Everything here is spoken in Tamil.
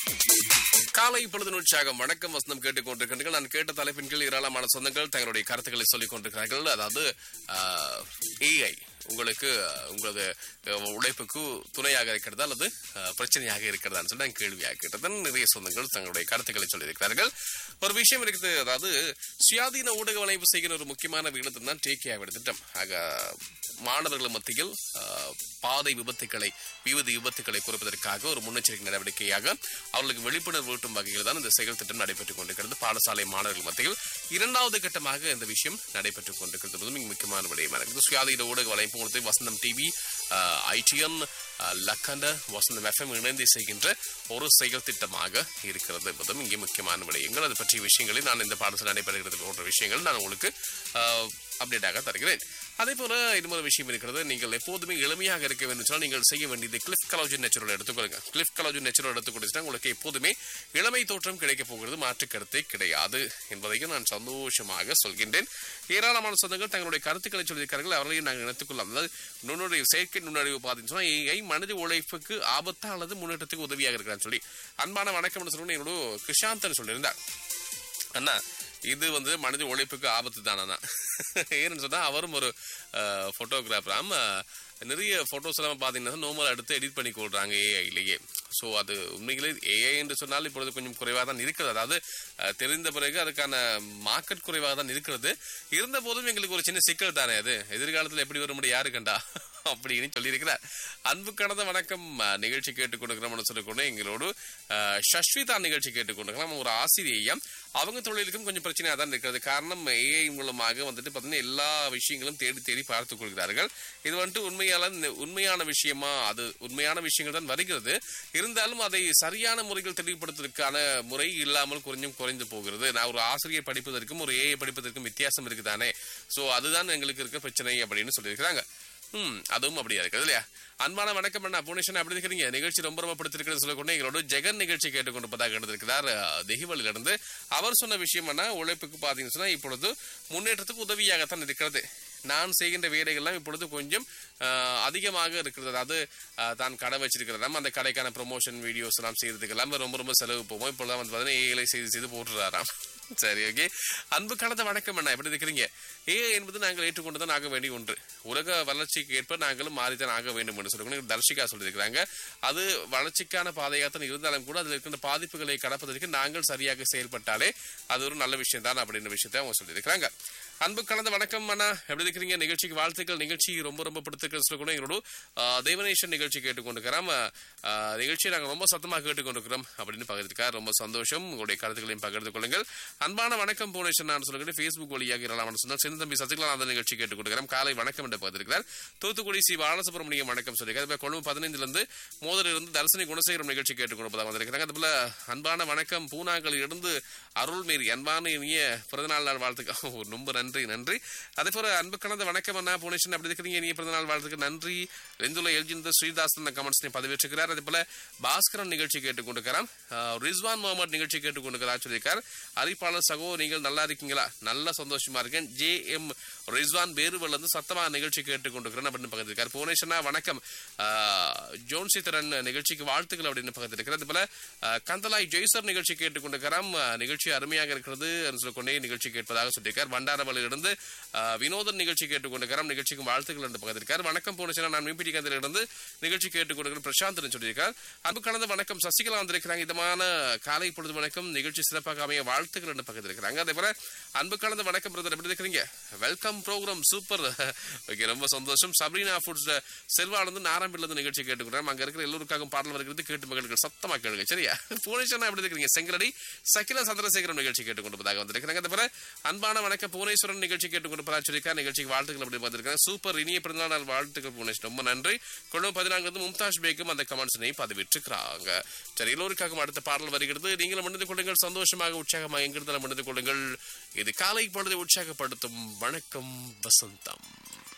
காலை பொழுது உற்சாகம் வணக்கம் வசனம் கேட்டுக் கொண்டிருக்கின்றீர்கள் நான் கேட்ட தலைப்பின் கீழ் ஏராளமான சொந்தங்கள் தங்களுடைய கருத்துக்களை சொல்லிக் கொண்டிருக்கிறார்கள் அதாவது ஏஐ உங்களுக்கு அஹ், உங்களது அஹ், உழைப்புக்கு துணையாக இருக்கிறதா அல்லது அஹ், பிரச்சனையாக இருக்கிறதான்னு சொல்லி நான் கேள்வியாக கேட்டதன் நிறைய சொந்தங்கள் தங்களுடைய கருத்துக்களை சொல்லியிருக்கிறார்கள் ஒரு விஷயம் இருக்குது அதாவது சுயாதீன ஊடக வளைவு செய்கிற ஒரு முக்கியமான விகிதம் தான் டேக்கியா திட்டம் ஆக மாணவர்கள் மத்தியில் அஹ், பாதை விபத்துக்களை விபத்து விபத்துக்களை குறைப்பதற்காக ஒரு முன்னெச்சரிக்கை நடவடிக்கையாக அவர்களுக்கு விழிப்புணர்வு ஊட்டும் வகையில் தான் இந்த செயல் திட்டம் நடைபெற்றுக் கொண்டிருக்கிறது பாடசாலை மாணவர்கள் மத்தியில் இரண்டாவது கட்டமாக இந்த விஷயம் நடைபெற்றுக் கொண்டிருக்கிறது என்பது மிக முக்கியமான விடயமா இருக்குது சுயாதீன ஊடக வலைப்பு கொடுத்து Vasantham TV ITN Lakhanda Vasantham FM இணைந்து செய்கின்ற ஒரு செயல் திட்டமாக இருக்கிறது என்பதும் இங்கே முக்கியமான விடயங்கள் அது பற்றிய விஷயங்களை நான் இந்த பாடசாலை நடைபெறுகிறது போன்ற விஷயங்கள் நான் உங்களுக்கு அப்டேட்டாக தருகிறேன் அதே போல இன்னொரு விஷயம் இருக்கிறது நீங்கள் எப்போதுமே எளிமையாக இருக்க வேண்டும் சொன்னால் நீங்கள் செய்ய வேண்டியது கிளிஃப் கலோஜன் நேச்சுரல் எடுத்துக்கொள்ளுங்க கிளிஃப் கலோஜன் நேச்சுரல் எடுத்துக்கொடுத்துட்டா உங்களுக்கு எப்போதுமே இளமை தோற்றம் கிடைக்கப் போகிறது மாற்று கருத்தே கிடையாது என்பதையும் நான் சந்தோஷமாக சொல்கின்றேன் ஏராளமான சொந்தங்கள் தங்களுடைய கருத்துக்களை சொல்லியிருக்கிறார்கள் அவர்களையும் நாங்கள் நினைத்துக் கொள்ளலாம் அதாவது நுண்ணுடைய செயற்கை நுண்ணறிவு பார்த்தீங்கன்னு சொன்னா ஏஐ மனித உழைப்புக்கு ஆபத்தா அல்லது முன்னேற்றத்துக்கு உதவியாக இருக்கிறான்னு சொல்லி அன்பான வணக்கம்னு சொல்லி என்னோட கிருஷாந்தன் சொல்லியிருந்தார் அண்ணா இது வந்து மனித உழைப்புக்கு ஆபத்து தானா ஏன்னு சொன்னா அவரும் ஒரு ஃபோட்டோகிராஃபராம் நிறைய ஃபோட்டோஸ் எல்லாம் பார்த்தீங்கன்னா நோமல் எடுத்து எடிட் பண்ணி கொள்றாங்க ஏஐலேயே ஸோ அது உண்மையிலே ஏஐ என்று சொன்னால் இப்பொழுது கொஞ்சம் குறைவாக தான் இருக்கிறது அதாவது அஹ், தெரிந்த பிறகு அதுக்கான மார்க்கெட் குறைவாக தான் இருக்கிறது இருந்த போதும் எங்களுக்கு ஒரு சின்ன சிக்கல் தானே அது எதிர்காலத்தில் எப்படி வர முடியும் யாரு கண்டா அப்படின்னு சொல்லியிருக்கிறார் அன்பு கடந்த வணக்கம் அஹ், நிகழ்ச்சி கேட்டுக்கொண்டிருக்கிறோம்னு சொல்லிக்கொண்டு எங்களோடு அஹ், சஷ்விதா நிகழ்ச்சி கேட்டுக்கொண்டிருக்கிறோம் ஒரு ஆசிரியையும் அவங்க தொழிலுக்கும் கொஞ்சம் பிரச்சனையாக தான் இருக்கிறது காரணம் ஏஐ மூலமாக வந்துட்டு பார்த்தீங்கன்னா எல்லா விஷயங்களும் தேடி தேடி பார்த்துக் கொள்கிறார்கள் இது வந்துட்டு உண்மையால உண்மையான விஷயமா அது உண்மையான விஷயங்கள் தான் வருகிறது இருந்தாலும் அதை சரியான முறையில் தெளிவுபடுத்துவதற்கான முறை இல்லாமல் கொஞ்சம் குறைந்து போகிறது நான் ஒரு ஆசிரியர் படிப்பதற்கும் ஒரு ஏஐ படிப்பதற்கும் வித்தியாசம் இருக்குதானே சோ அதுதான் எங்களுக்கு இருக்க பிரச்சனை அப்படின்னு சொல்லியிருக்கிறாங்க ம் அதுவும் அப்படியா இருக்குது இல்லையா அன்பான வணக்கம் அண்ணா புவனேஸ்வரன் அப்படி இருக்கிறீங்க நிகழ்ச்சி ரொம்ப ரொம்ப பிடித்திருக்கிறது சொல்லக்கூடிய எங்களோட ஜெகன் நிகழ்ச்சி கேட்டுக்கொண்டிருப்பதாக எடுத்திருக்கிறார் தெஹிவலிலிருந்து அவர் சொன்ன விஷயம் என்ன உழைப்புக்கு பார்த்தீங்கன்னு சொன்னா இப்பொழுது முன்னேற்றத்துக்கு உதவியாகத்தான் இருக்கிறது நான் செய்கின்ற வேலைகள்லாம் இப்பொழுது கொஞ்சம் ஆஹ், அதிகமாக இருக்கிறது அதாவது ஆஹ், தான் கடை வச்சிருக்கிறதாம் அந்த கடைக்கான ப்ரொமோஷன் வீடியோஸ் எல்லாம் செய்யறதுக்கு எல்லாமே ரொம்ப ரொம்ப செலவு போவோம் இப்பொழுது வந்து பார்த்தீங்கன்னா ஏஐ செய்து செய்து போட்டுறாராம் சரி ஓகே அன்பு கலந்த வணக்கம் அண்ணா எப்படி இருக்கிறீங்க ஏஐ என்பது நாங்கள் ஏற்றுக்கொண்டுதான் ஆக வேண்டிய ஒன்று உலக வளர்ச்சிக்கு ஏற்ப நாங்களும் மாறித்தான் ஆக வேண்டும் என்று சொல்லி தர்ஷிகா சொல்லியிருக்கிறாங்க அது வளர்ச்சிக்கான பாதையாகத்தான் இருந்தாலும் கூட அதில் இருக்கின்ற பாதிப்புகளை கடப்பதற்கு நாங்கள் சரியாக செயல்பட்டாலே அது ஒரு நல்ல விஷயம் தான் அப்படின்ற விஷயத்தை அவங்க சொல்லியிருக்கிறாங்க அன்பு கலந்த வணக்கம் அண்ணா எப்படி இருக்கிறீங்க நிகழ்ச்சிக்கு வாழ்த்துக்கள் நிகழ்ச்சி ரொம்ப ரொம்ப பிடித்திருக்கிற சொல்ல கூட எங்களோட ஆஹ், தேவநேசன் நிகழ்ச்சி கேட்டுக்கொண்டிருக்கிறோம் ஆஹ், நிகழ்ச்சியை நாங்கள் ரொம்ப சத்தமாக கேட்டுக்கொண்டிருக்கிறோம் அப்படின்னு பகிர்ந்துக்கார் ரொம்ப சந்தோஷம் உங்களுடைய கருத்துக்களையும் பகிர்ந்து கொள்ளுங்கள் அன்பான வணக்கம் புவனேஸ்வரன் நான் சொல்லுங்கள் ஃபேஸ்புக் வழியாக இரலாம் சொன்னால் சின்ன தம்பி சசிகலா அந்த நிகழ்ச்சி கேட்டுக்கொண்டிருக்கிறோம் காலை வணக்கம் என்று பகிர்ந்திருக்கிறார் தூத்துக்குடி சி பாலசுப்ரமணியம் வணக்கம் சொல்லியிருக்கார் அதுபோல கொழும்பு பதினைந்துல இருந்து மோதலில் இருந்து தர்சனி குணசேகரம் நிகழ்ச்சி கேட்டுக்கொண்டிருப்பதாக வந்திருக்கிறாங்க அதுபோல அன்பான வணக்கம் பூனாக்களில் இருந்து அருள்மேரி அன்பான இனிய பிறந்தநாள் நாள் வாழ்த்துக்கள் ஓ, ரொம்ப நன்றி நன்றி அதே போல அன்பு கலந்த வணக்கம் அண்ணா புவனேஸ்வரன் அப்படி இருக்கிறீங்க இனிய பிறந்தநாள் வாழ்த்துக்கு நன்றி ரெந்துல எல்ஜிந்த ஸ்ரீதாஸ் அந்த கமெண்ட்ஸ் பதிவேற்றுக்கிறார் அதே போல பாஸ்கரன் நிகழ்ச்சி கேட்டுக்கொண்டிருக்கிறார் ஆஹ், ரிஸ்வான் முகமது நிகழ்ச்சி கேட்டுக்கொண்டிருக்கிறார் சொல்லியிருக்கார் அறிவிப்பாளர் சகோ நீங்கள் நல்லா இருக்கீங்களா நல்ல சந்தோஷமா இருக்கேன் ஜே எம் ரிஸ்வான் பேருவல் வந்து சத்தமா நிகழ்ச்சி கேட்டுக்கொண்டிருக்கிறேன் அப்படின்னு பகிர்ந்திருக்கார் புவனேஸ்வரனா வணக்கம் ஆஹ், ஜோன் சித்திரன் நிகழ்ச்சிக்கு வாழ்த்துக்கள் அப்படின்னு பகிர்ந்திருக்கிறார் அதே போல ஆஹ், கந்தலாய் ஜெய்சர் நிகழ்ச்சி கேட்டுக்கொண்டிருக்கிறார் ஆஹ், நிகழ்ச்சி அருமையாக இருக்கிறது என்று சொல்லிக்கொண்டே நிகழ்ச்சி கேட்பதாக சொல்லியிருக்கார் வண்டாரவளியிலிருந்து ஆஹ், வினோதன் நிகழ்ச்சி கேட்டுக்கொண்டிருக்கிறார் நிகழ்ச்சிக்கு வாழ்த்துக்கள் என்று பகிர்ந்திருக்கார் வணக்கம் புவனேஸ்வரன் நான் மீன்பிடி கந்திலிருந்து நிகழ்ச்சி கேட்டுக்கொண்டிருக்கிற பிரசாந்த் சொல்லியிருக்கார் அன்பு கலந்த வணக்கம் சசிகலா வந்திருக்கிறாங்க இதமான காலை பொழுது வணக்கம் நிகழ்ச்சி சிறப்பாக அமைய வாழ்த்துக்கள் என்று பகிர்ந்திருக்கிறாங்க அதே போல அன்பு கலந்த வணக்கம் பிரதர் எப்படி இருக்கிறீங்க வெல்கம் ப்ரோக்ராம் சூப்பர் ஓகே ரொம்ப சந்தோஷம் சப்ரீனா ஃபுட்ஸ் செல்வானந்து நாராயணில இருந்து நிகழ்ச்சி கேட்டுக்கிறோம் அங்க இருக்கிற எல்லோருக்காகவும் பாடல் வருகிறது கேட்டு மகளுக்கு சத்தமா கேளுங்க சரியா புவனேஸ்வரன் எப்படி இருக்கிறீங்க செங்கலடி சகில சந்திரசேகரம் நிகழ்ச்சி கேட்டுக்கொண்டிருப்பதாக வந்திருக்கிறாங்க அதே போல அன்பான வணக்கம் புவனேஸ்வரன் நிகழ்ச்சி கேட்டுக்கொண்டிருப்பதாக சொல்லியிருக்கார் நிகழ்ச்சிக்கு வாழ்த்துக்கள் அப்படி வந்திருக்காங்க சூப்பர் இனிய பிறந்தநாள் நாள் வாழ்த்துக்கள் புவனேஸ்வரன் ரொம்ப நன்றி கொள்ளும் பதினான்கு வந்து மும்தாஜ் பேக்கும் அந்த கமெண்ட்ஸனை பதிவிட்டிருக்கிறாங்க சரி எல்லோருக்காகவும் அடுத்த பாடல் வருகிறது நீங்களும் மணிந்து கொள்ளுங்கள் சந்தோஷமாக உற்சாகமாக எங்கிருந்தாலும் மணிந்து கொள்ளுங்கள் இது காலை பொழுதை உற்சாகப்படுத்தும் வணக்கம் வசந்தம்